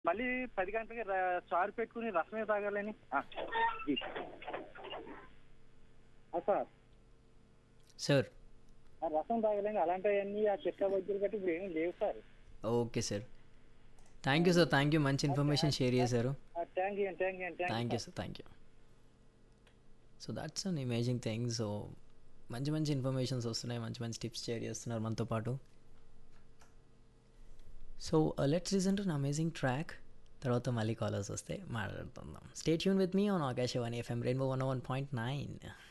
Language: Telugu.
మళ్ళీ పది గంటలకి ర- చారు పెట్టుకుని రసమే తాగాలని ఆ, ఇది. ఆ, సార్ సార్ ఆ రసం తాగాలని అలాంటివన్నీ ఆ చిట్కా వైద్యులు గట్టి ఇప్పుడు ఏమీ లేవు sir okay sir thank you sir thank you మంచి ఇన్ఫర్మేషన్ షేర్ చేశారు thank you thank you thank you sir thank you so that's an amazing thing so మంచి మంచి ఇన్ఫర్మేషన్స్ వస్తున్నాయి మంచి మంచి టిప్స్ షేర్ చేస్తున్నారు మనతో పాటు so let's reason to amazing track తర్వాత మళ్ళీ కాలర్స్ వస్తే మాట్లాడుతుందాం స్టేట్ యూన్ with me on Akashvani FM rainbow one one point nine